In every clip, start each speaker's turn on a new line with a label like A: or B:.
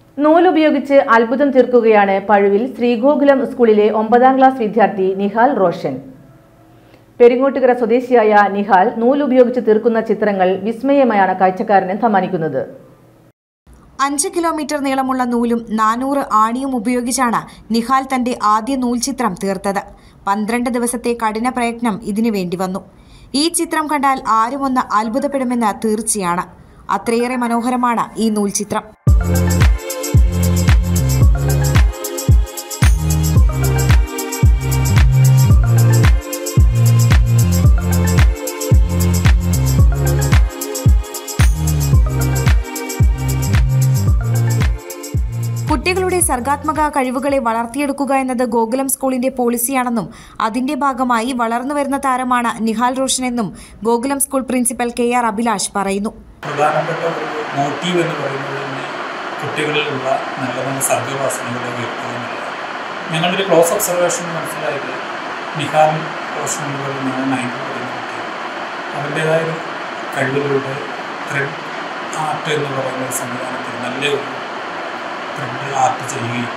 A: നൂലുപയോഗിച്ച് അത്ഭുതം തീർക്കുകയാണ് പഴുവിൽ ശ്രീഗോകുലം സ്കൂളിലെ ഒമ്പതാം ക്ലാസ് വിദ്യാർത്ഥി നിഹാൽ റോഷൻ പെരിങ്ങോട്ടുകര സ്വദേശിയായ നിഹാൽ നൂലുപയോഗിച്ച് തീർക്കുന്ന ചിത്രങ്ങൾ വിസ്മയമായാണ് കാഴ്ചക്കാരന് സമ്മാനിക്കുന്നത്
B: അഞ്ച് കിലോമീറ്റർ നീളമുള്ള നൂലും നാനൂറ് ആണിയും ഉപയോഗിച്ചാണ് നിഹാൽ തന്റെ ആദ്യ നൂൽചിത്രം തീർത്തത് പന്ത്രണ്ട് ദിവസത്തെ കഠിന പ്രയത്നം ഇതിനു വേണ്ടി വന്നു ഈ ചിത്രം കണ്ടാൽ ആരുമൊന്ന് അത്ഭുതപ്പെടുമെന്ന് തീർച്ചയാണ് അത്രയേറെ മനോഹരമാണ് ഈ നൂൽചിത്രം കുട്ടികളുടെ സർഗാത്മക കഴിവുകളെ വളർത്തിയെടുക്കുക എന്നത് ഗോകുലം സ്കൂളിന്റെ പോളിസിയാണെന്നും അതിന്റെ ഭാഗമായി വളർന്നു വരുന്ന താരമാണ് നിഹാൽ റോഷനെന്നും Gokulam school principal K R Abhilash പറയുന്നു
C: പ്രധാനപ്പെട്ട ഒരു മോട്ടീവ് എന്ന് പറയുന്നത് തന്നെ കുട്ടികളിലുള്ള നല്ല നല്ല സർഗവാസനകളെ ഉയർത്തുക എന്നുള്ളതാണ് ഞങ്ങളുടെ ഒരു ക്ലോസ് ഒബ്സർവേഷൻ മനസ്സിലായത് നിഹാൽ റോഷൻ എന്ന് പറയുന്ന നയൻറ്റി പറയുന്ന കുട്ടി അവൻ്റേതായ ഒരു കഴിവിലൂടെ ത്രെഡ് ആർട്ട് എന്ന് പറയുന്ന ഒരു സംവിധാനത്തിൽ നല്ല ഒരു ത്രെഡ് ആർട്ട് ചെയ്യുകയും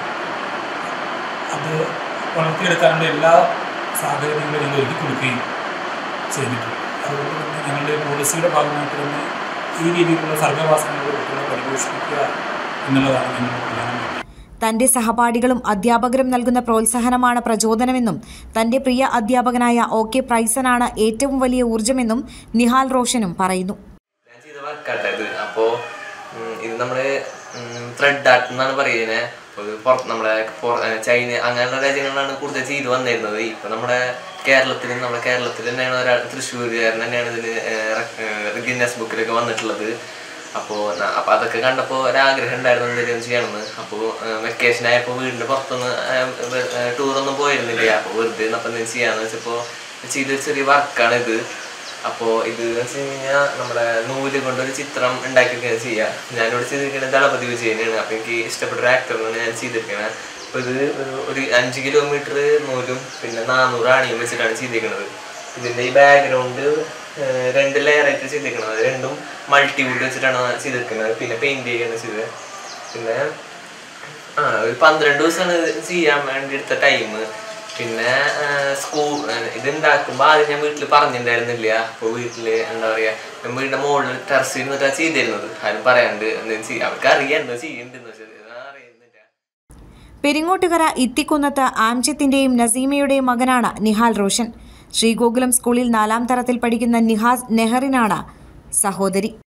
C: അത് വളർത്തിയെടുക്കാനുള്ള എല്ലാ സാഹചര്യങ്ങളും ഞങ്ങൾ ഒരുക്കി കൊടുക്കുകയും ചെയ്തിട്ടുണ്ട് അതുകൊണ്ട് തന്നെ ഞങ്ങളുടെ പോളിസിയുടെ ഭാഗമായിട്ട് തന്നെ ഈ രീതിയിലുള്ള സർഗവാസനകൾ കുട്ടികളെ പരിപോഷിപ്പിക്കുക എന്നുള്ളതാണ് ഞങ്ങളുടെ പ്രധാനമായിട്ട്
B: തന്റെ സഹപാഠികളും അധ്യാപകരും നൽകുന്ന പ്രോത്സാഹനമാണ് പ്രചോദനമെന്നും തന്റെ പ്രിയ അധ്യാപകനായ ഒ കെ പ്രൈസനാണ് ഏറ്റവും വലിയ ഊർജമെന്നും നിഹാൽ റോഷനും പറയുന്നു
D: ഞാൻ ചെയ്ത വർക്കാട്ടോ ഇത് അപ്പോൾ ഇത് നമ്മള് ത്രെഡ് ആർട്ട് എന്നാണ് പറയുന്നത് അപ്പോൾ ഇത് പുറത്ത് നമ്മുടെ പുറ- ഏർ ചൈന അങ്ങനെയുള്ള രാജ്യങ്ങളിലാണ് കൂടുതൽ ചെയ്തു വന്നിരുന്നത് ഇപ്പൊ നമ്മുടെ കേരളത്തിൽ നമ്മുടെ കേരളത്തിൽ തന്നെയാണ് ഒരാൾ തൃശ്ശൂരുകാരൻ തന്നെയാണ് ഇതിന് ഗിന്നസ് ബുക്കിലൊക്കെ വന്നിട്ടുള്ളത് അപ്പോൾ അപ്പോൾ അതൊക്കെ കണ്ടപ്പോൾ ഒരാഗ്രഹം ഉണ്ടായിരുന്നു എന്തെങ്കിലും ചെയ്യണമെന്ന് അപ്പോൾ വെക്കേഷൻ ആയപ്പോൾ വീടിൻ്റെ പുറത്തൊന്ന് ടൂറൊന്നും പോയിരുന്നില്ല അപ്പോൾ വെറുതെ അപ്പം എന്തെങ്കിലും ചെയ്യാന്ന് വെച്ചപ്പോൾ ചെയ്തൊരു ചെറിയ വർക്കാണ് ഇത് അപ്പോൾ ഇത് എന്ന് വെച്ച് കഴിഞ്ഞാൽ നമ്മുടെ നൂല് കൊണ്ടൊരു ചിത്രം ഉണ്ടാക്കിയിരിക്കുന്നത് ചെയ്യുക ഞാനിവിടെ ചെയ്തിരിക്കുന്നത് ദളപതി വിജയനാണ് അപ്പോൾ എനിക്ക് ഇഷ്ടപ്പെട്ട ഒരു ആക്ടറിനാണ് ഞാൻ ചെയ്തിരിക്കുന്നത് അപ്പോൾ ഇത് ഒരു ഒരു അഞ്ച് കിലോമീറ്റർ നൂലും പിന്നെ നാനൂറ് ആണിയും വെച്ചിട്ടാണ് ചെയ്തിരിക്കുന്നത് ഇതിൻ്റെ ഈ ബാക്ക്ഗ്രൗണ്ട് രണ്ട് ലെയർ ആയിട്ട് ചെയ്തിരിക്കുന്നത് രണ്ടും മൾട്ടിവുഡ് വെച്ചിട്ടാണ് ചെയ്തിരിക്കുന്നത് പിന്നെ പെയിൻറ് ചെയ്യുകയാണ് ചെയ്തത് പിന്നെ ആ ഒരു പന്ത്രണ്ട് ദിവസമാണ് ഇത് ചെയ്യാൻ വേണ്ടി എടുത്ത ടൈം പിന്നെ സ്കൂൾ ഇത് ഉണ്ടാക്കുമ്പോൾ ആദ്യം ഞാൻ വീട്ടിൽ പറഞ്ഞിട്ടുണ്ടായിരുന്നില്ല അപ്പോൾ വീട്ടിൽ എന്താ പറയുക ഞാൻ വീടിൻ്റെ മുകളിൽ ടെറസിൽ നിന്നിട്ടാണ് ചെയ്തിരുന്നത് ആരും പറയാണ്ട് എന്തെങ്കിലും ചെയ്യാം അവർക്ക് അറിയാം എന്താ ചെയ്യണ്ടെന്ന് വെച്ചാൽ അറിയുന്നില്ല
B: പെരിങ്ങോട്ടുകര ഇത്തിക്കുന്നത്ത് ആംജിത്തിന്റെയും നസീമയുടെയും മകനാണ് നിഹാൽ റോഷൻ ശ്രീഗോകുലം സ്കൂളിൽ നാലാം തരത്തിൽ പഠിക്കുന്ന നിഹാസ് നെഹറിനാണ് സഹോദരി